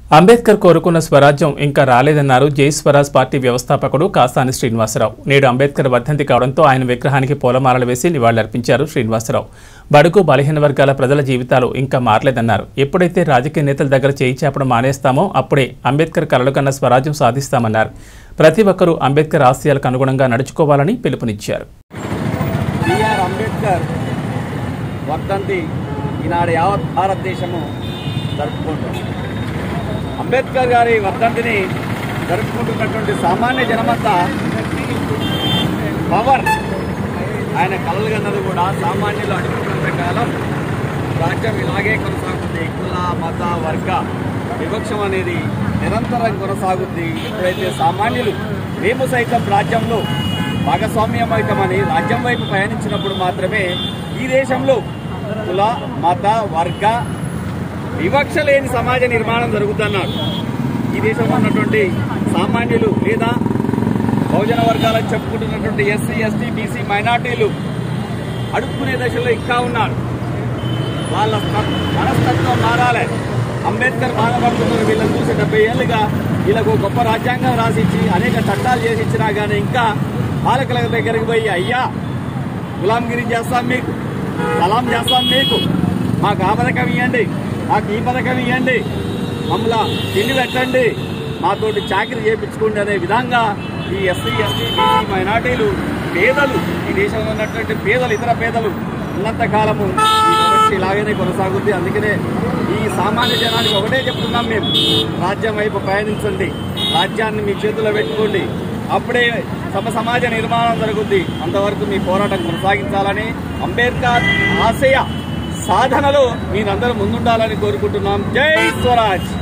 అంబేద్కర్ కోరుకున్న స్వరాజ్యం ఇంకా రాలేదన్నారు జై స్వరాజ్ పార్టీ వ్యవస్థాపకుడు కాసాని శ్రీనివాసరావు నేడు అంబేద్కర్ వర్ధంతి కావడంతో ఆయన విగ్రహానికి పూలమాలలు వేసి నివాళులర్పించారు శ్రీనివాసరావు బడుగు బలహీన వర్గాల ప్రజల జీవితాలు ఇంకా మారలేదన్నారు ఎప్పుడైతే రాజకీయ నేతల దగ్గర చేయి చేపడం మానేస్తామో అప్పుడే అంబేద్కర్ కలలు కన్న స్వరాజ్యం సాధిస్తామన్నారు ప్రతి ఒక్కరూ అంబేద్కర్ ఆశయాలకు అనుగుణంగా నడుచుకోవాలని పిలుపునిచ్చారు బిఆర్ అంబేద్కర్ వర్ధంతి ఈనాడు యావత్ భారతదేశము జరుపుకుంటుంది అంబేద్కర్ గారి వర్ధంతిని జరుపుకుంటున్నటువంటి సామాన్య జనమంతా పవర్ ఆయన కలలు కన్నది కూడా సామాన్యులు అడుగుతున్నంత కాలం రాజ్యం ఇలాగే కొనసాగుతుంది కుల మత వర్గ వివక్షం అనేది నిరంతరం కొనసాగుద్ది ఎప్పుడైతే సామాన్యులు మేము సైతం రాజ్యంలో భాగస్వామ్యమైతమని రాజ్యం వైపు పయనించినప్పుడు మాత్రమే ఈ దేశంలో కుల మత వర్గ వివక్ష లేని సమాజ నిర్మాణం జరుగుతున్నాడు ఈ దేశంలో ఉన్నటువంటి సామాన్యులు లేదా బహుజన వర్గాలకు చెప్పుకుంటున్నటువంటి ఎస్సీ ఎస్టీ బీసీ మైనార్టీలు అడుక్కునే దశలో ఇంకా ఉన్నారు వాళ్ళ త- మనస్తత్వం మారాలి అంబేద్కర్ బాధపడుతున్నారు వీళ్ళని చూసి డెబ్బై ఏళ్ళుగా వీళ్ళకు గొప్ప రాజ్యాంగం రాసిచ్చి అనేక చట్టాలు చేసి ఇచ్చినా కానీ ఇంకా పాలకుల దగ్గరికి పోయి అయ్యా గులాంగిరి చేస్తాం మీకు సలాం చేస్తాం మీకు మాకు ఆ పథకం ఇవ్వండి మాకు ఈ పథకం ఇవ్వండి మమ్మల్ని తిండి పెట్టండి మాతోటి చాకరీ చేయించుకోండి అనే విధంగా ఈ ఎస్సీ ఎస్టీ బీసీ మైనార్టీలు పేదలు ఈ దేశంలో ఉన్నటువంటి పేదలు ఇతర పేదలు ఉన్నంత కాలము ఈ వివక్ష ఇలాగనే కొనసాగుద్ది అందుకనే ఈ సామాన్య జనానికి ఒకటే చెప్తున్నాం మేము రాజ్యం వైపు పయనించండి రాజ్యాన్ని మీ చేతిలో పెట్టుకోండి అప్పుడే సమ సమాజ నిర్మాణం జరుగుద్ది అంతవరకు మీ పోరాటం కొనసాగించాలని అంబేద్కర్ ఆశయ సాధనలో మీరందరూ ముందుండాలని కోరుకుంటున్నాం జై స్వరాజ్